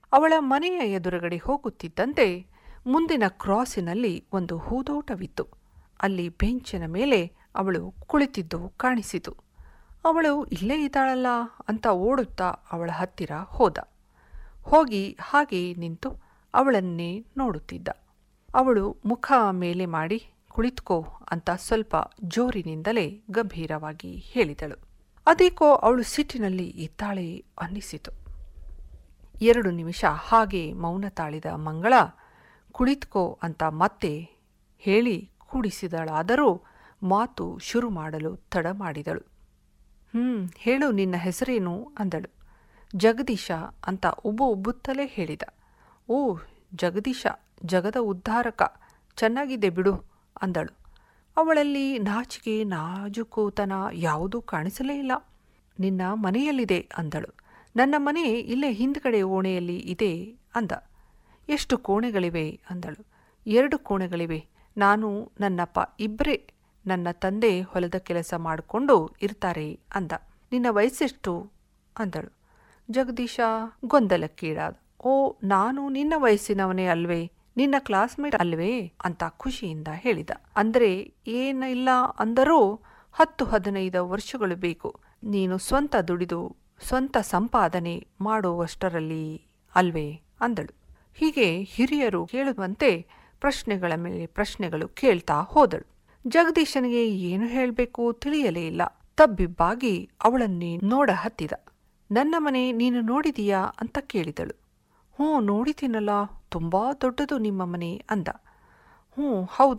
ಅವಳ ಮನೆಯ ಎದುರುಗಡೆ ಹೋಗುತ್ತಿದ್ದಂತೆ ಮುಂದಿನ ಕ್ರಾಸಿನಲ್ಲಿ ಒಂದು ಹೂದೋಟವಿತ್ತು ಅಲ್ಲಿ ಬೆಂಚಿನ ಮೇಲೆ ಅವಳು ಕುಳಿತಿದ್ದು ಕಾಣಿಸಿತು ಅವಳು ಇಲ್ಲೇ ಇದ್ದಾಳಲ್ಲ ಅಂತ ಓಡುತ್ತಾ ಅವಳ ಹತ್ತಿರ ಹೋದ ಹೋಗಿ ಹಾಗೆ ನಿಂತು ಅವಳನ್ನೇ ನೋಡುತ್ತಿದ್ದ ಅವಳು ಮುಖ ಮೇಲೆ ಮಾಡಿ ಕುಳಿತುಕೋ ಅಂತ ಸ್ವಲ್ಪ ಜೋರಿನಿಂದಲೇ ಗಂಭೀರವಾಗಿ ಹೇಳಿದಳು ಅದೇಕೋ ಅವಳು ಸಿಟ್ಟಿನಲ್ಲಿ ಇದ್ದಾಳೆ ಅನ್ನಿಸಿತು ಎರಡು ನಿಮಿಷ ಹಾಗೆ ಮೌನ ತಾಳಿದ ಮಂಗಳ ಕುಳಿತುಕೋ ಅಂತ ಮತ್ತೆ ಹೇಳಿ ಕೂಡಿಸಿದಳಾದರೂ ಮಾತು ಶುರು ಮಾಡಲು ತಡ ಮಾಡಿದಳು ಹ್ಮ್ ಹೇಳು ನಿನ್ನ ಹೆಸರೇನು ಅಂದಳು ಜಗದೀಶ ಅಂತ ಉಬ್ಬು ಉಬ್ಬುತ್ತಲೇ ಹೇಳಿದ ಓ ಜಗದೀಶ ಜಗದ ಉದ್ಧಾರಕ ಚೆನ್ನಾಗಿದೆ ಬಿಡು ಅಂದಳು ಅವಳಲ್ಲಿ ನಾಚಿಕೆ ನಾಜುಕೂತನ ಯಾವುದೂ ಕಾಣಿಸಲೇ ಇಲ್ಲ ನಿನ್ನ ಮನೆಯಲ್ಲಿದೆ ಅಂದಳು ನನ್ನ ಮನೆ ಇಲ್ಲೇ ಹಿಂದ್ಗಡೆ ಓಣೆಯಲ್ಲಿ ಇದೆ ಅಂದ ಎಷ್ಟು ಕೋಣೆಗಳಿವೆ ಅಂದಳು ಎರಡು ಕೋಣೆಗಳಿವೆ ನಾನು ನನ್ನಪ್ಪ ಇಬ್ಬರೇ ನನ್ನ ತಂದೆ ಹೊಲದ ಕೆಲಸ ಮಾಡಿಕೊಂಡು ಇರ್ತಾರೆ ಅಂದ ನಿನ್ನ ವಯಸ್ಸೆಷ್ಟು ಅಂದಳು ಜಗದೀಶ ಗೊಂದಲಕ್ಕೀಡಾದ ಓ ನಾನು ನಿನ್ನ ವಯಸ್ಸಿನವನೇ ಅಲ್ವೇ ನಿನ್ನ ಕ್ಲಾಸ್ಮೇಟ್ ಅಲ್ವೇ ಅಂತ ಖುಷಿಯಿಂದ ಹೇಳಿದ ಅಂದರೆ ಏನಿಲ್ಲ ಅಂದರೂ ಹತ್ತು ಹದಿನೈದು ವರ್ಷಗಳು ಬೇಕು ನೀನು ಸ್ವಂತ ದುಡಿದು ಸ್ವಂತ ಸಂಪಾದನೆ ಮಾಡುವಷ್ಟರಲ್ಲಿ ಅಲ್ವೇ ಅಂದಳು ಹೀಗೆ ಹಿರಿಯರು ಕೇಳುವಂತೆ ಪ್ರಶ್ನೆಗಳ ಮೇಲೆ ಪ್ರಶ್ನೆಗಳು ಕೇಳ್ತಾ ಹೋದಳು ಜಗದೀಶನಿಗೆ ಏನು ಹೇಳಬೇಕು ತಿಳಿಯಲೇ ಇಲ್ಲ ತಬ್ಬಿಬ್ಬಾಗಿ ಅವಳನ್ನೇ ನೋಡ ಹತ್ತಿದ ನನ್ನ ಮನೆ ನೀನು ನೋಡಿದೀಯಾ ಅಂತ ಕೇಳಿದಳು ಹ್ಞೂ ನೋಡಿದ್ದೀನಲ್ಲ ತುಂಬಾ ದೊಡ್ಡದು ನಿಮ್ಮ ಮನೆ ಅಂದ ಹ್ಞೂ ಹೌದು